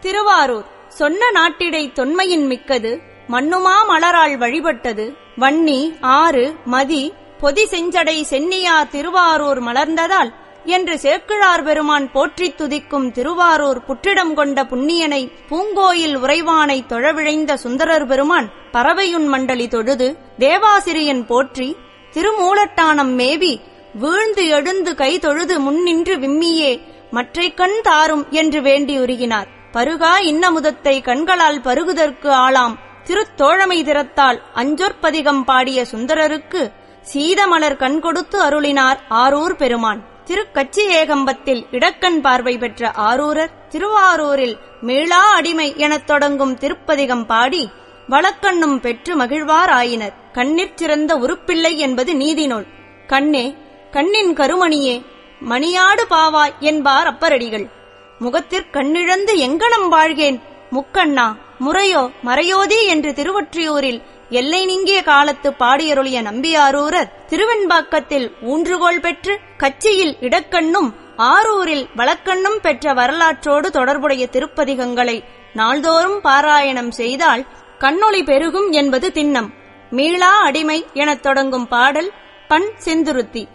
திருவாரூர் சொன்ன நாட்டிடை தொன்மையின் மிக்கது மண்ணுமா மலரால் வழிபட்டது வன்னி ஆறு மதி பொதி செஞ்சடை சென்னியார் திருவாரூர் மலர்ந்ததால் என்று சேக்கிழார் பெருமான் போற்றித் துதிக்கும் திருவாரூர் புற்றிடம் கொண்ட புண்ணியனை பூங்கோயில் உறைவானை தொழவிழைந்த சுந்தரர் பெருமான் பறவையுன் மண்டலி தொழுது தேவாசிரியன் போற்றி திருமூலட்டானம் மேவி வீழ்ந்து எழுந்து கை தொழுது முன்னின்று விம்மியே மற்றை கண் தாரும் என்று வேண்டி உருகினார் பருகா இன்னமுதத்தை கண்களால் பருகுதற்கு ஆளாம் திருத்தோழமை திறத்தால் அஞ்சொற்பதிகம் பாடிய சுந்தரருக்கு சீதமலர் கண் கொடுத்து அருளினார் ஆரூர் பெருமான் திருக்கச்சி ஏகம்பத்தில் இடக்கண் பார்வை பெற்ற ஆரூரர் திருவாரூரில் மீளா அடிமை எனத் தொடங்கும் திருப்பதிகம் பாடி வழக்கண்ணும் பெற்று மகிழ்வார் ஆயினர் கண்ணிற் சிறந்த உருப்பிள்ளை என்பது நீதி நூல் கண்ணே கண்ணின் கருமணியே மணியாடு பாவாய் என்பார் அப்பரடிகள் முகத்திற் கண்ணிழந்து எங்கனம் வாழ்கேன் முக்கண்ணா முறையோ மறையோதி என்று திருவொற்றியூரில் எல்லை நீங்கிய காலத்து பாடியருளிய நம்பியாரூரர் திருவெண்பாக்கத்தில் ஊன்றுகோல் பெற்று கச்சியில் இடக்கண்ணும் ஆரூரில் வழக்கண்ணும் பெற்ற வரலாற்றோடு தொடர்புடைய திருப்பதிகங்களை நாள்தோறும் பாராயணம் செய்தால் கண்ணொளி பெருகும் என்பது திண்ணம் மீளா அடிமை எனத் தொடங்கும் பாடல் பண் செந்துருத்தி